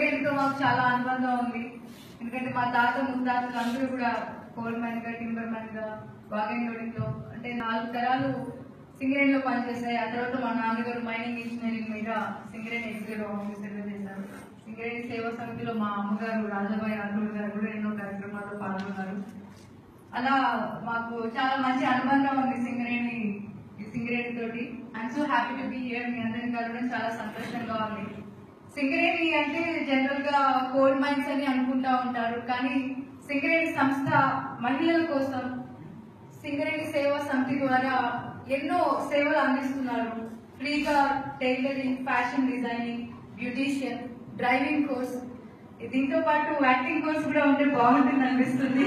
సింగరేణితో మాకు చాలా అనుబంధం ఉంది ఎందుకంటే మా తాత ముత్తాతలు అందరూ కూడా కోల్ మ్యాన్ గా టింబర్ మ్యాన్ గా వాగన్ లోడింగ్ లో అంటే నాలుగు తరాలు సింగరేణిలో పనిచేశాయి ఆ తర్వాత మా నాన్నగారు మైనింగ్ ఇంజనీరింగ్ మీద సింగరేణి ఎగ్జిక్యూటివ్ ఆఫీసర్ గా చేశారు సింగరేణి సేవా సమితిలో మా అమ్మగారు రాజాబాయి ఆటూరు గారు కూడా ఎన్నో కార్యక్రమాల్లో పాల్గొన్నారు అలా మాకు చాలా మంచి అనుబంధం ఉంది సింగరేణి ఈ సింగరేణి తోటి I'm so happy to be here మీ అందరిని కలవడం చాలా సంతోషంగా ఉంది సింగరేణి అంటే జనరల్ గా కోల్ మైన్స్ అని అనుకుంటా ఉంటారు కానీ సింగరేణి సంస్థ మహిళల కోసం సింగరేణి సేవా సమితి ద్వారా ఎన్నో సేవలు అందిస్తున్నారు ఫ్రీగా tailoring fashion designing beautician driving course దీంతో పాటు యాక్టింగ్ కోర్స్ కూడా ఉంటే బాగుంటుంది అనిపిస్తుంది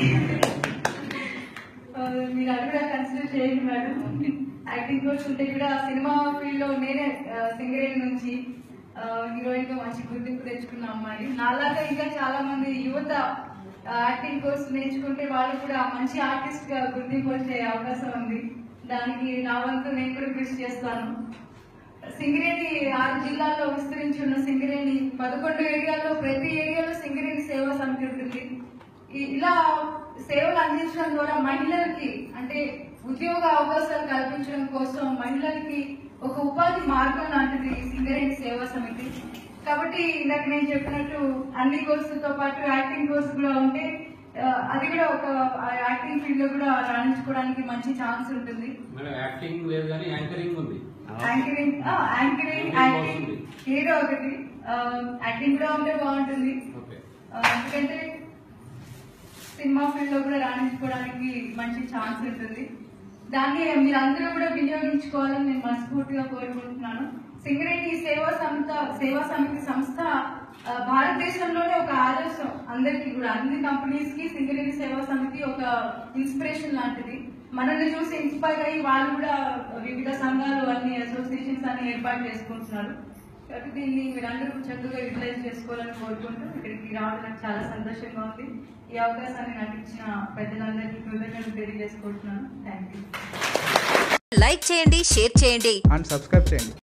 ఆ, మీరు అది కూడా కన్సిడర్ చేయండి మేడం యాక్టింగ్ కోర్స్ ఉంటే కూడా సినిమా ఫీల్డ్ లో నేనే ఆ, సింగరేణి నుంచి హీరోయిన్ గా మంచి గుర్తింపు తెచ్చుకున్న అమ్మాయి నాలాగా ఇంకా చాలా మంది యువత ఆ, యాక్టింగ్ కోర్స్ నేర్చుకుంటే వాళ్ళు కూడా మంచి ఆర్టిస్ట్ గా గుర్తింపు వచ్చే అవకాశం ఉంది దానికి నా వంతు నేను కూడా కృషి చేస్తాను సింగరేణి ఆరు జిల్లాల్లో విస్తరించి ఉన్న సింగరేణి పదకొండు ఏరియాల్లో ప్రతి ఏరియాలో సింగరేణి సేవా సమితి ఉంటుంది ఈ- ఇలా సేవలు అందించడం ద్వారా మహిళలకి అంటే ఉద్యోగ అవకాశాలు కల్పించడం కోసం మహిళలకి ఒక ఉపాధి మార్గం లాంటిది ఈ సింగరేణి సేవా సమితి కాబట్టి ఇందాక నేను చెప్పినట్టు అన్ని కోర్సులతో పాటు యాక్టింగ్ కోర్సు కూడా ఉంటే ఆ, అది కూడా ఒక యాక్టింగ్ ఫీల్డ్ లో కూడా రాణించుకోవడానికి మంచి ఛాన్స్ ఉంటుంది మేడం యాక్టింగ్ లేదు కానీ యాంకరింగ్ ఉంది యాంకరింగ్ ఆ, యాంకరింగ్ యాక్టింగ్ ఏదో ఒకటి ఆ, యాక్టింగ్ కూడా ఉంటే బాగుంటుంది ఓకే ఆ, ఎందుకంటే సినిమా ఫీల్డ్ లో కూడా రాణించుకోవడానికి మంచి ఛాన్స్ ఉంటుంది దాన్ని మీరందరూ కూడా వినియోగించుకోవాలని నేను మనస్ఫూర్తిగా కోరుకుంటున్నాను సింగరేణి సేవా సంస్థ సేవా సమితి సంస్థ ఆ, భారతదేశంలోనే ఒక ఆదర్శం అందరికీ కూడా అన్ని కంపెనీస్ కి సింగరేణి సేవా సమితి ఒక ఇన్స్పిరేషన్ లాంటిది మనల్ని చూసి ఇన్స్పైర్ అయ్యి వాళ్ళు కూడా వివిధ సంఘాలు అన్ని అసోసియేషన్స్ అన్ని ఏర్పాటు చేసుకుంటున్నారు కాబట్టి దీన్ని మీరందరూ చక్కగా యూటిలైజ్ చేసుకోవాలని కోరుకుంటూ ఇక్కడికి రావడం నాకు చాలా సంతోషంగా ఉంది ఈ అవకాశాన్ని నాకు ఇచ్చిన పెద్దలందరికీ కృతజ్ఞతలు తెలియజేసుకుంటున్నాను థ్యాంక్ యూ లైక్ చేయండి షేర్ చేయండి అండ్ సబ్స్క్రైబ్ చేయండి